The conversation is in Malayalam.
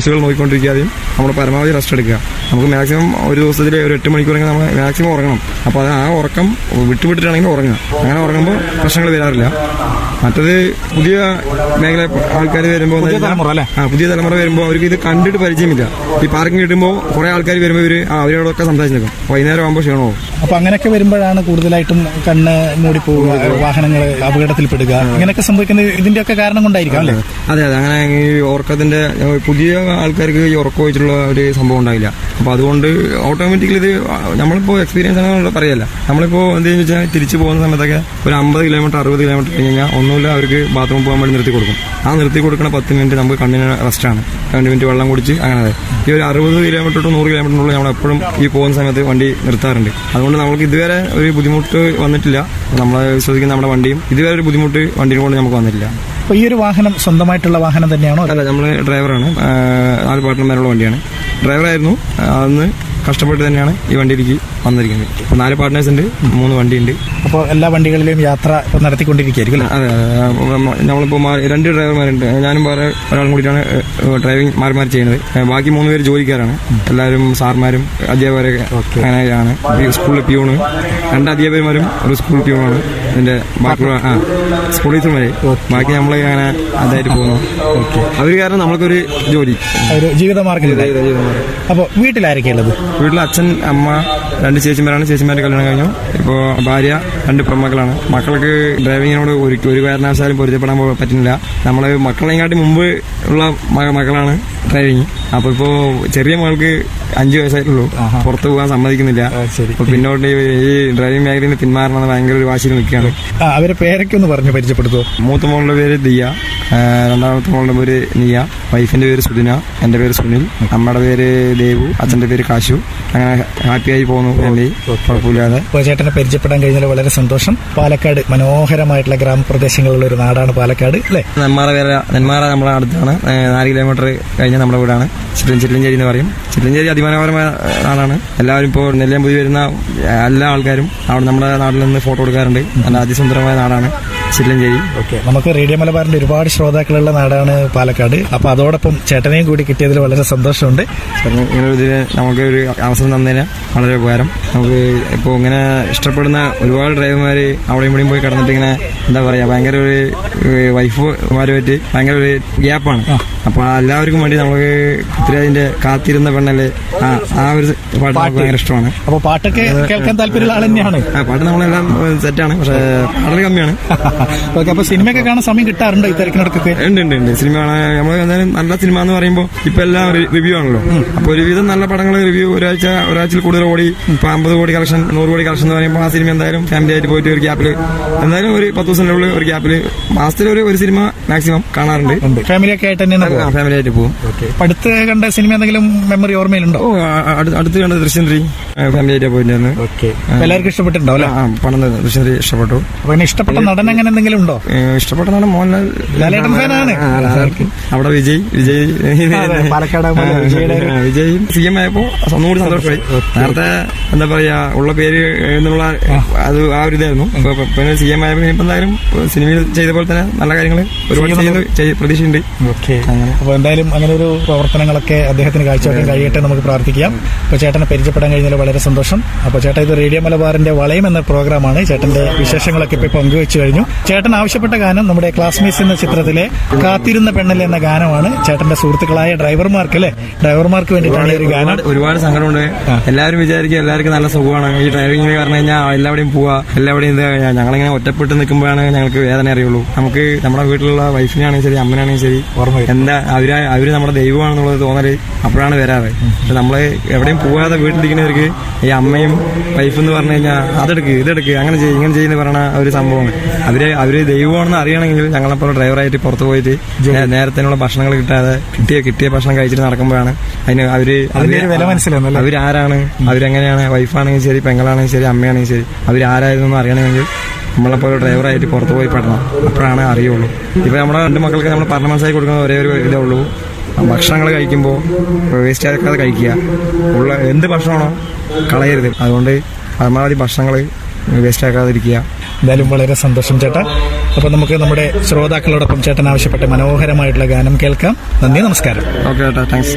റീൽസുകൾ നോക്കിക്കൊണ്ടിരിക്കാതെയും നമ്മൾ പരമാവധി റെസ്റ്റ് എടുക്കുക നമുക്ക് മാക്സിമം ഒരു ദിവസത്തിൽ ഒരു എട്ട് മണിക്കൂറെങ്കിൽ നമ്മൾ മാക്സിമം ഉറങ്ങണം അപ്പോൾ അത് ആ ഉറക്കം വിട്ടുവിട്ടിട്ടാണെങ്കിൽ ഉറങ്ങുക അങ്ങനെ ഉറങ്ങുമ്പോൾ പ്രശ്നങ്ങൾ വരാറില്ല മറ്റത് പുതിയ മേഖല ആൾക്കാർ വരുമ്പോൾ പുതിയ തലമുറ അല്ലേ? ആ പുതിയ തലമുറ വരുമ്പോൾ അവർക്ക് ഇത് കണ്ടിട്ട് പരിചയമില്ല ഈ പാർക്കിംഗ് കിട്ടുമ്പോൾ കുറെ ആൾക്കാർ വരുമ്പോൾ ഇവർ അവരോടൊക്കെ സംസാരിച്ച് നിൽക്കും വൈകുന്നേരം ആകുമ്പോൾ ക്ഷീണമാവും അപ്പൊ അങ്ങനെയൊക്കെ വരുമ്പോഴാണ് കൂടുതലായിട്ടും കണ്ണ് മൂടിപ്പോവുക വാഹനങ്ങൾ അപകടത്തിൽപ്പെടുക ഇങ്ങനെയൊക്കെ സംഭവിക്കുന്നത് ഇതിന്റെയൊക്കെ കാരണം കൊണ്ടായിരിക്കാം അല്ലേ അതെ അതെ അങ്ങനെ ഈ ഉറക്കത്തിന്റെ ഏഹ്, പുതിയ ആൾക്കാർക്ക് ഈ ഉറക്കം വെച്ചിട്ടുള്ള ഒരു സംഭവം ഉണ്ടാവില്ല അപ്പൊ അതുകൊണ്ട് ഓട്ടോമാറ്റിക്കലി ഇത് നമ്മളിപ്പോ എക്സ്പീരിയൻസ് ആണ് പറയല്ല നമ്മളിപ്പോ എന്തെന്ന് വെച്ചാൽ തിരിച്ചു പോകുന്ന സമയത്തൊക്കെ ഒരു അമ്പത് കിലോമീറ്റർ അറുപത് കിലോമീറ്റർ കഴിഞ്ഞ് കഴിഞ്ഞാൽ ഒന്നുമില്ല അവർക്ക് ബാത്റൂം പോകാൻ വേണ്ടി നിർത്തി കൊടുക്കും ആ നിർത്തി കൊടുക്കുന്ന പത്ത് മിനിറ്റ് നമുക്ക് കണ്ണിന് റെസ്റ്റാണ് രണ്ട് മിനിറ്റ് വെള്ളം കുടിച്ച് അങ്ങനെ അതെ. ഈ ഒരു അറുപത് കിലോമീറ്റർ ടു നൂറ് കിലോമീറ്ററിനുള്ളിൽ നമ്മൾ എപ്പോഴും ഈ പോകുന്ന സമയത്ത് വണ്ടി നിർത്താറുണ്ട് അതുകൊണ്ട് നമുക്ക് ഇതുവരെ ഒരു ബുദ്ധിമുട്ട് വന്നിട്ടില്ല നമ്മളെ വിശ്വസിക്കുന്ന നമ്മുടെ വണ്ടിയും ഇതുവരെ ഒരു ബുദ്ധിമുട്ട് വണ്ടിയെ കൊണ്ട് നമുക്ക് വന്നിട്ടില്ല അപ്പൊ ഈ ഒരു വാഹനം സ്വന്തമായിട്ടുള്ള വാഹനം തന്നെയാണോ അല്ല നമ്മള് ഡ്രൈവറാണ് ആ, നാല് പാർട്ട്ണർമാരുള്ള വണ്ടിയാണ് ഡ്രൈവറായിരുന്നു ആ, അന്ന് കഷ്ടപ്പെട്ട് തന്നെയാണ് ഈ വണ്ടിയിലേക്ക് വന്നിരിക്കുന്നത് ഇപ്പൊ നാല് പാർട്ട്നേഴ്സ് ഉണ്ട് മൂന്ന് വണ്ടിയുണ്ട് അപ്പോൾ എല്ലാ വണ്ടികളിലെയും യാത്ര ഇപ്പൊ നടത്തിക്കൊണ്ടിരിക്കുകയായിരിക്കും അല്ലേ അതെ അതെ നമ്മളിപ്പോൾ രണ്ട് ഡ്രൈവർമാരുണ്ട് ഞാനും വേറെ ഒരാളും കൂടിയിട്ടാണ് ഡ്രൈവിംഗ് മാറി മാറി ചെയ്യുന്നത് ഏ, ബാക്കി മൂന്ന് പേര് ജോലിക്കാരാണ് എല്ലാവരും സാർമാരും അധ്യാപകരൊക്കെ അങ്ങനെയാണ് ഈ സ്കൂളിലെ പ്യൂണ് രണ്ട് അധ്യാപകന്മാരും ഒരു സ്കൂൾ പ്യൂണാണ് ഇതിന്റെ ബാക്കിയുള്ള ആ സ്കൂൾ ടീച്ചർമാര് ബാക്കി നമ്മൾ അങ്ങനെ അതായിട്ട് പോകുന്നു അവർ കാരണം നമ്മൾക്കൊരു ജോലി ഒരു ജീവിതമാർഗം അപ്പോൾ വീട്ടിലാരൊക്കെയുള്ളത് വീട്ടിൽ അച്ഛൻ അമ്മ രണ്ട് ചേച്ചിമാരാണ് ചേച്ചിമാരുടെ കല്യാണം കഴിഞ്ഞു ഇപ്പോൾ ഭാര്യ രണ്ട് പെൺമക്കളാണ് മക്കൾക്ക് ഡ്രൈവിങ്ങിനോട് ഒരു ഒരു കാരണവശാലും പൊരുത്തപ്പെടാൻ പോ- പറ്റുന്നില്ല നമ്മൾ മക്കളെക്കാട്ടി മുമ്പ് ഉള്ള മ- മക്കളാണ് ഡ്രൈവിങ് അപ്പോൾ ഇപ്പോൾ ചെറിയ മകൾക്ക് അഞ്ച് വയസ്സായിട്ടുള്ളൂ പുറത്ത് പോകാൻ സമ്മതിക്കുന്നില്ല ശരി. അപ്പോൾ പിന്നോട്ട് ഈ- ഈ ഡ്രൈവിംഗ് മേഖലയിൽ നിന്ന് പിന്മാറണമെന്ന് ഭയങ്കര ഒരു വാശിയിൽ നിൽക്കുകയാണ് ആ അവരെ പേരൊക്കെ ഒന്ന് പറഞ്ഞു പരിചയപ്പെടുത്തുമോ മൂത്ത മോളുടെ പേര് ദിയ ആ, രണ്ടാമത്തെ മോളുടെ പേര് നിയ വൈഫിന്റെ പേര് സുദിന എന്റെ പേര് സുനിൽ അമ്മയുടെ പേര് ദേവു അച്ഛന്റെ പേര് കാശു അങ്ങനെ ഹാപ്പിയായി പോകുന്നു ഫാമിലി കുഴപ്പമില്ലാതെ അപ്പോൾ ചേട്ടനെ പരിചയപ്പെടാൻ കഴിഞ്ഞാൽ വളരെ സന്തോഷം പാലക്കാട് മനോഹരമായിട്ടുള്ള ഗ്രാമപ്രദേശങ്ങളുള്ള ഒരു നാടാണ് പാലക്കാട് അല്ലേ നെന്മാറ വേല നെന്മാറ നമ്മളെ അടുത്താണ് ഏ, നാല് കിലോമീറ്റർ കഴിഞ്ഞ നമ്മുടെ വീടാണ് ചിറ്റൻ ചിറ്റഞ്ചേരി എന്ന് പറയും ചിറ്റഞ്ചേരി അതിമനോഹരമായ നാടാണ് എല്ലാവരും ഇപ്പോൾ നെല്ലിയമ്പുതി വരുന്ന എല്ലാ ആൾക്കാരും അവിടെ നമ്മുടെ നാട്ടിൽ നിന്ന് ഫോട്ടോ എടുക്കാറുണ്ട് നല്ല അതിസുന്ദരമായ നാടാണ് ചിറ്റഞ്ചേരി ഓക്കെ നമുക്ക് റേഡിയോ മലബാറിന്റെ ഒരുപാട് ശ്രോതാക്കളുള്ള നാടാണ് പാലക്കാട് അപ്പൊ അതോടൊപ്പം ചേട്ടനെയും കൂടി കിട്ടിയതിൽ വളരെ സന്തോഷമുണ്ട് കാരണം ഇങ്ങനെ ഒരു ഇതിന് നമുക്ക് ഒരു അവസരം തന്നതിന് വളരെ ഉപകാരം നമുക്ക് ഇപ്പോൾ ഇങ്ങനെ ഇഷ്ടപ്പെടുന്ന ഒരുപാട് ഡ്രൈവർമാർ അവിടെയും ഇവിടെയും പോയി കിടന്നിട്ട് ഇങ്ങനെ എന്താ പറയാ ഭയങ്കര ഒരു വൈഫുമാരുമായിട്ട് ഭയങ്കര ഒരു ഗ്യാപ്പാണ് അപ്പൊ ആ എല്ലാവർക്കും വേണ്ടി നമുക്ക് പൃഥ്വിരാജിന്റെ കാത്തിരുന്ന പെണ്ണല്ലേ ആ ആ ഒരു പാട്ട് നമുക്ക് ഭയങ്കര ഇഷ്ടമാണ് അപ്പൊ പാട്ടൊക്കെ കേൾക്കാൻ താല്പര്യമുള്ള ആൾ തന്നെയാണ് ആ പാട്ട് നമ്മളെല്ലാം സെറ്റാണ് പക്ഷെ പാടൽ കമ്മിയാണ് ഓക്കെ അപ്പൊ സിനിമയൊക്കെ കാണാൻ സമയം കിട്ടാറുണ്ടോ ഈ തിരക്കിനടക്കൊക്കെ ഉണ്ട് ഉണ്ട് ഉണ്ട് സിനിമ നമ്മൾ എന്തായാലും നല്ല സിനിമ എന്ന് പറയുമ്പോൾ ഇപ്പൊ എല്ലാം റിവ്യൂ ആണല്ലോ അപ്പൊ ഒരുവിധം നല്ല പടങ്ങൾ റിവ്യൂ ഒരാഴ്ച ഒരാഴ്ചയിൽ കൂടുതൽ ഓടി ഇപ്പൊ അമ്പത് കോടി കളക്ഷൻ നൂറ് കോടി കളക്ഷൻ എന്ന് പറയുമ്പോൾ ആ സിനിമ എന്തായാലും ഫാമിലി ആയിട്ട് പോയിട്ട് ഒരു ഗ്യാപ്പിൽ എന്തായാലും ഒരു പത്ത് ദിവസത്തിനുള്ളിൽ ഒരു ഗ്യാപ്പിൽ മാസത്തിൽ ഒരു ഒരു സിനിമ മാക്സിമം കാണാറുണ്ട് ഉണ്ട് ഫാമിലിയൊക്കെ ആയിട്ട് തന്നെയാണ് ആ, ഫാമിലി ആയിട്ട് പോകും അപ്പൊ അടുത്ത് കണ്ട സിനിമ എന്തെങ്കിലും മെമ്മറി ഓർമ്മയിലുണ്ടോ ഓ ആ, അടുത്ത് അടുത്ത് കണ്ട ദൃശ്യം ത്രീ ഫാമിലി ആയിട്ട് പോയിട്ടുണ്ടായിരുന്നു ഓക്കെ എല്ലാവർക്കും ഇഷ്ടപ്പെട്ടിട്ടുണ്ടോ അല്ലെ ആ പണം ദൃശ്യം ത്രീ ഇഷ്ടപ്പെട്ടു അപ്പൊ ഇനി ഇഷ്ടപ്പെട്ട നടൻ അങ്ങനെ എന്തെങ്കിലും ഉണ്ടോ ഏ, ഇഷ്ടപ്പെട്ട നടൻ മോഹൻലാൽ ലാലേട്ടൻ ഫാനാണ്. ആ, ലാലേട്ടൻ. അവിടെ വിജയ് വിജയ് അതെ, പാലക്കാട് ആകുമ്പോൾ വിജയുടെ ഒരു- ആ, വിജയ് സി എം ആയപ്പോ ഒന്നുകൂടി സന്തോഷമായി നേരത്തെ എന്താ പറയാ ഉള്ള പേര് എന്നുള്ള അത് ആ ഒരു ഇതായിരുന്നു ഇപ്പൊ ഇപ്പൊ പിന്നെ സി എം ആയപ്പോ ഇനിയിപ്പോ എന്തായാലും സിനിമയിൽ ചെയ്ത പോലെ തന്നെ നല്ല കാര്യങ്ങൾ ഒരുപാട് ചെയ്യുന്നു ചെയ്യ- പ്രതീക്ഷയുണ്ട് ഓക്കെ അപ്പൊ എന്തായാലും അങ്ങനെ ഒരു പ്രവർത്തനങ്ങളൊക്കെ അദ്ദേഹത്തിന് കാഴ്ചവെക്കാൻ കഴിയട്ടെ നമുക്ക് പ്രാർത്ഥിക്കാം അപ്പൊ ചേട്ടനെ പരിചയപ്പെടാൻ കഴിഞ്ഞാൽ വളരെ സന്തോഷം അപ്പൊ ചേട്ടാ ഇത് റേഡിയോ മലബാറിന്റെ വളയം എന്ന പ്രോഗ്രാമാണ് ചേട്ടന്റെ വിശേഷങ്ങളൊക്കെ ഇപ്പൊ പങ്കുവെച്ചു കഴിഞ്ഞു ചേട്ടൻ ആവശ്യപ്പെട്ട ഗാനം നമ്മുടെ ക്ലാസ്മേറ്റ്സ് എന്ന ചിത്രത്തിലെ കാത്തിരുന്ന പെണ്ണല്ലേ എന്ന ഗാനമാണ് ചേട്ടന്റെ സുഹൃത്തുക്കളായ ഡ്രൈവർമാർക്ക് അല്ലെ ഡ്രൈവർമാർക്ക് വേണ്ടിയിട്ടാണ് ഈ ഒരു ഗാനം ഒരുപാട് ഒരുപാട് സങ്കടമുണ്ട് എല്ലാവരും വിചാരിക്കും എല്ലാവർക്കും നല്ല സുഖമാണ് ഈ ഡ്രൈവിംഗ് പറഞ്ഞു കഴിഞ്ഞാൽ എല്ലാവിടെയും പോവാ എല്ലാവിടെയും ഇത് ഞങ്ങളിങ്ങനെ ഒറ്റപ്പെട്ട് നിൽക്കുമ്പോഴാണ് ഞങ്ങൾക്ക് വേദന അറിയുള്ളൂ നമുക്ക് നമ്മുടെ വീട്ടിലുള്ള വൈഫിനാണെങ്കിൽ ശരി അമ്മനാണെങ്കിൽ ശരി ഓർമ്മ വരും. എന്താ അവര് അവര് നമ്മുടെ ദൈവമാണെന്നുള്ളത് തോന്നല് അപ്പോഴാണ് വരാറ് പക്ഷെ നമ്മള് എവിടെയും പോവാതെ വീട്ടിലിരിക്കുന്നവർക്ക് ഈ അമ്മയും വൈഫ് എന്ന് പറഞ്ഞു കഴിഞ്ഞാൽ അതെടുക്ക് ഇതെടുക്ക് അങ്ങനെ ചെയ്യും ഇങ്ങനെ ചെയ്യുന്ന പറയണ ഒരു സംഭവമാണ് അവര് അവര് ദൈവമാണെന്ന് അറിയണമെങ്കിൽ ഞങ്ങളെപ്പോലെ ഡ്രൈവറായിട്ട് പുറത്ത് പോയിട്ട് നേ- നേരത്തിനുള്ള ഭക്ഷണങ്ങൾ കിട്ടാതെ കിട്ടിയ കിട്ടിയ ഭക്ഷണം കഴിച്ചിട്ട് നടക്കുമ്പോഴാണ് അതിന് അവര് അതിന്റെ ഒരു വില മനസ്സിലാവുന്നല്ലേ അവരാരാണ് അവരെങ്ങനെയാണ് വൈഫാണെങ്കിൽ ശരി പെങ്ങളാണെങ്കിൽ ശരി അമ്മയാണെങ്കിൽ ശരി അവരാരായിരുന്നു അറിയണമെങ്കിൽ നമ്മളെപ്പോലെ ഡ്രൈവറായിട്ട് പുറത്ത് പോയി പെടണം അപ്പോഴാണ് അറിയുള്ളൂ ഇപ്പൊ നമ്മുടെ രണ്ട് മക്കൾക്ക് നമ്മൾ പറഞ്ഞ മനസ്സിലാക്കി കൊടുക്കുന്ന ഒരേ ഒരു ഇതേ ഉള്ളൂ ഭക്ഷണങ്ങൾ കഴിക്കുമ്പോൾ വേസ്റ്റ് ആക്കാതെ കഴിക്കുക ഉള്ള എന്ത് ഭക്ഷണമാണോ കളയരുത് അതുകൊണ്ട് പരമാവധി ഭക്ഷണങ്ങൾ വേസ്റ്റ് ആക്കാതിരിക്കുക എന്തായാലും വളരെ സന്തോഷം ചേട്ടാ അപ്പൊ നമുക്ക് നമ്മുടെ ശ്രോതാക്കളോടൊപ്പം ചേട്ടൻ ആവശ്യപ്പെട്ട മനോഹരമായിട്ടുള്ള ഗാനം കേൾക്കാം നന്ദി നമസ്കാരം ഓക്കെ ഏട്ടാ താങ്ക്സ്